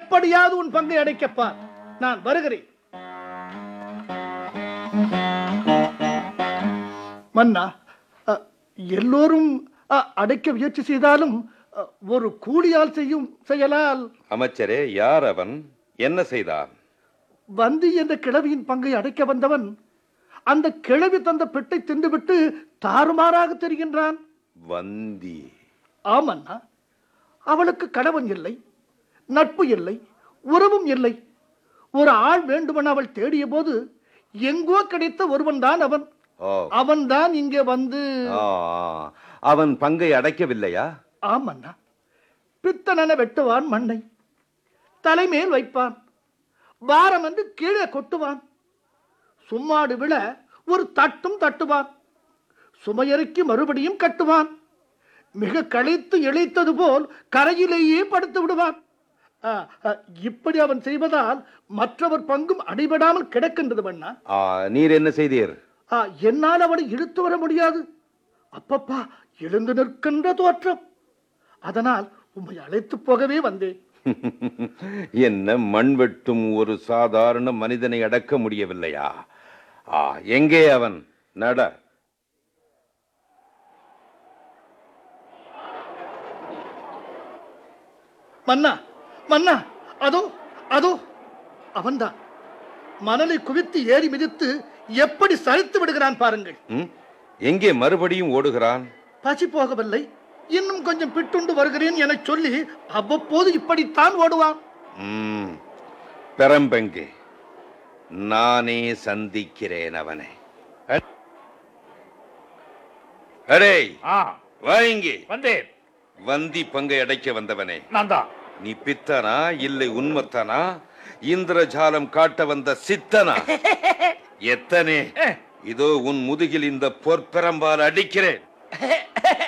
எப்படியாவது உன் பங்கை அடைக்கப்பார் நான் வருகிறேன் மன்னா அ, எல்லோரும் அ, அடைக்க முயற்சி செய்தாலும் அ, ஒரு கூலியால் செய்யும் செயலால் அமைச்சரே யார் அவன் என்ன செய்தான் வந்தி என்ற கிழவியின் பங்கை அடைக்க வந்தவன் அந்த கிழவி தந்த பெட்டை தின்றுவிட்டு தாறுமாறாக தெரிகின்றான் வந்தி ஆமண்ணா அவளுக்கு கணவன் இல்லை நட்பு இல்லை உறவும் இல்லை ஒரு ஆள் வேண்டுமென அவள் தேடிய போது எங்கோ கிடைத்த ஒருவன் தான் அவன் ஓ அவன்தான் இங்கே வந்து ஆ, அவன் பங்கை அடைக்கவில்லையா ஆமண்ணா பித்தனென வெட்டுவான் மண்ணை தலைமேல் வைப்பான் வாரம் என்று கீழே கொட்டுவான் சும்மாடு விழ ஒரு தட்டும் தட்டுவான் சுமையறுக்கி மறுபடியும் கட்டுவான் மிக களைத்து இழைத்தது போல் கரையிலேயே படுத்து விடுவான் ஆ, ஆ, இப்படி அவன் செய்வதால் மற்றவர் பங்கும் அடிபடாமல் கிடக்கின்றது மன்னா ஆ, நீர் என்ன செய்தீர் ஆ, என்னால் அவனை இழுத்து வர முடியாது அப்பப்பா எழுந்து நிற்கின்ற தோற்றம் அதனால் உம்மை அழைத்து போகவே வந்தேன் என்ன மண் வெட்டும் ஒரு சாதாரண மனிதனை அடக்க முடியவில்லையா ஆ எங்கே அவன் நட மன்னா மன்னா அதோ அதோ அவன்தான் மணலை குவித்து ஏறி மிதித்து எப்படி சரித்து விடுகிறான் பாருங்கள் ம்? எங்கே மறுபடியும் ஓடுகிறான் பசி போகவில்லை இன்னும் கொஞ்சம் பிட்டுண்டு வருகிறேன் என சொல்லி அவ்வப்போது இப்படித்தான் ஓடுவான் ம், பெரம்பெங்கே நானே சந்திக்கிறேன் அவனை அ- அடே ஆ வா இங்கே வந்தேன் வந்தி பங்கை அடைக்க வந்தவனே நான் தான் நீ பித்தனா இல்லை உண்மத்தனா இந்திரஜாலம் காட்ட வந்த சித்தனா எத்தனே இதோ உன் முதுகில் இந்த பொற்பெரம்பால் அடிக்கிறேன்